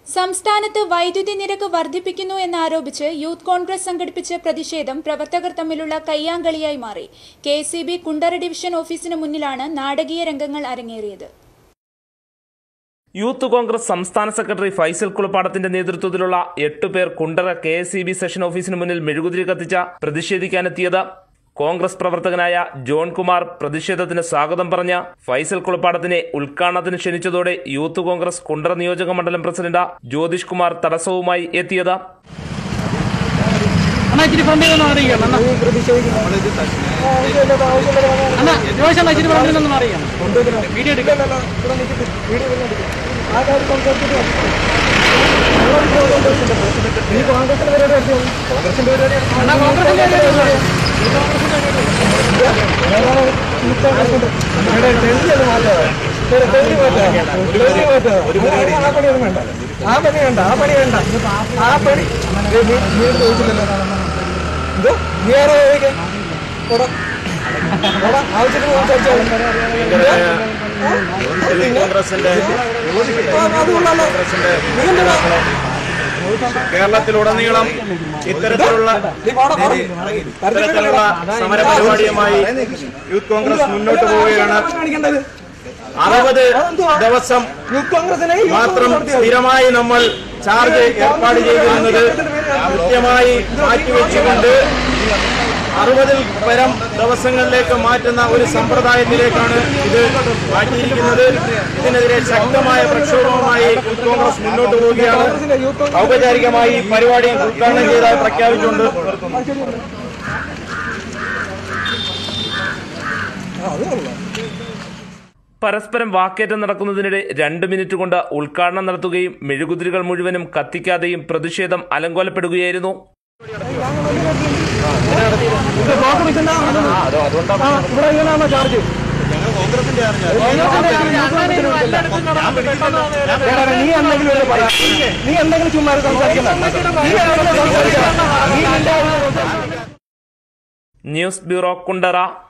സംസ്ഥാനത്ത് വൈദ്യുതി നിരക്ക് വർദ്ധിപ്പിക്കുന്നു എന്നാരോപിച്ച് യൂത്ത് കോൺഗ്രസ് സംഘടിപ്പിച്ച പ്രതിഷേധം പ്രവർത്തകർ തമ്മിലുള്ള കയ്യാങ്കളിയായി മാറി K C B Kundara division ഓഫീസിന് മുന്നിലാണ് നാടകീയ രംഗങ്ങൾ അരങ്ങേറിയത് യൂത്ത് കോൺഗ്രസ് സംസ്ഥാന സെക്രട്ടറി ഫൈസൽ കുളപ്പാടത്തിന്റെ നേതൃത്വത്തിലുള്ള എട്ട് പേർ Kundara K S C B section ഓഫീസിന് മുന്നിൽ മെഴുകുതിരി കത്തിച്ച പ്രതിഷേധിക്കാനെത്തിയത് കോൺഗ്രസ് പ്രവർത്തകനായ ജോൺ കുമാർ പ്രതിഷേധത്തിന് സ്വാഗതം പറഞ്ഞ ഫൈസൽ കുളപ്പാടത്തിനെ ഉദ്ഘാടനത്തിന് ക്ഷണിച്ചതോടെ യൂത്ത് കോൺഗ്രസ് കുണ്ടറ നിയോജക മണ്ഡലം പ്രസിഡന്റ് ജ്യോതിഷ് കുമാർ തടസ്സവുമായി എത്തിയത് അണ്ണാ ഇച്ചിരി ഫ്രണ്ടിൽ നിന്ന് മാറിയാണ് അണ്ണാ അണ്ണാ ജോഷ് അണ്ണാ ഇച്ചിരി ഫ്രണ്ടിൽ നിന്ന് മാറിയാണ് വീഡിയോ എടുക്കാം അണ്ണാ കോൺഗ്രസിന്റെ ആ പണി വേണ്ട ആ പണി വേണ്ട ആ പണി നീ ചോദിച്ചില്ലല്ലോ എന്തോ നീ ആരോ ചോദിക്കാൻ ആവശ്യത്തിന് കോൺഗ്രസിന്റെ അതുകൊള്ളാലോ നീ എന്താ കേരളത്തിലുടനീളം ഇത്തരത്തിലുള്ള നീ പോടാ ഇത്തരത്തിലുള്ള സമര പരിപാടിയുമായി യൂത്ത് കോൺഗ്രസ് മുന്നോട്ട് പോവുകയാണ് കാണിക്കേണ്ടത് അറുപത് ദിവസം യൂത്ത് കോൺഗ്രസിനെ മാത്രം സ്ഥിരമായി നമ്മൾ ചാർജ് ഏർപ്പാട് ചെയ്തിരുന്നത് കൃത്യമായി മാറ്റിവെച്ചുകൊണ്ട് അറുപതിൽ പരം ദിവസങ്ങളിലേക്ക് മാറ്റുന്ന ഒരു സമ്പ്രദായത്തിലേക്കാണ് ഇത് മാറ്റിയിരിക്കുന്നത് ഇതിനെതിരെ ശക്തമായ പ്രക്ഷോഭവുമായി യൂത്ത് കോൺഗ്രസ് മുന്നോട്ട് പോവുകയാണ് ഔപചാരികമായി ഈ പരിപാടി ഉദ്ഘാടനം ചെയ്തതായി പ്രഖ്യാപിച്ചുകൊണ്ട് നിർത്തുന്നു പരസ്പരം വാക്കേറ്റം നടക്കുന്നതിനിടെ രണ്ട് മിനിറ്റ് കൊണ്ട് ഉദ്ഘാടനം നടത്തുകയും മെഴുകുതിരികൾ മുഴുവനും കത്തിക്കാതെയും പ്രതിഷേധം അലങ്കോലപ്പെടുകയായിരുന്നു ബ്ലോക്ക് നിൽക്കുന്ന ഇവിടെ ഇങ്ങനെയാണോ ചാർജ് നീ എന്തെങ്കിലും ഒരു പറയാം നീ എന്തെങ്കിലും ചുമ്മാ സംസാരിക്കണ്ട നീ എന്തെങ്കിലും സംസാരിക്കണം നീ നിന്റെ ന്യൂസ് ബ്യൂറോ കുണ്ടറ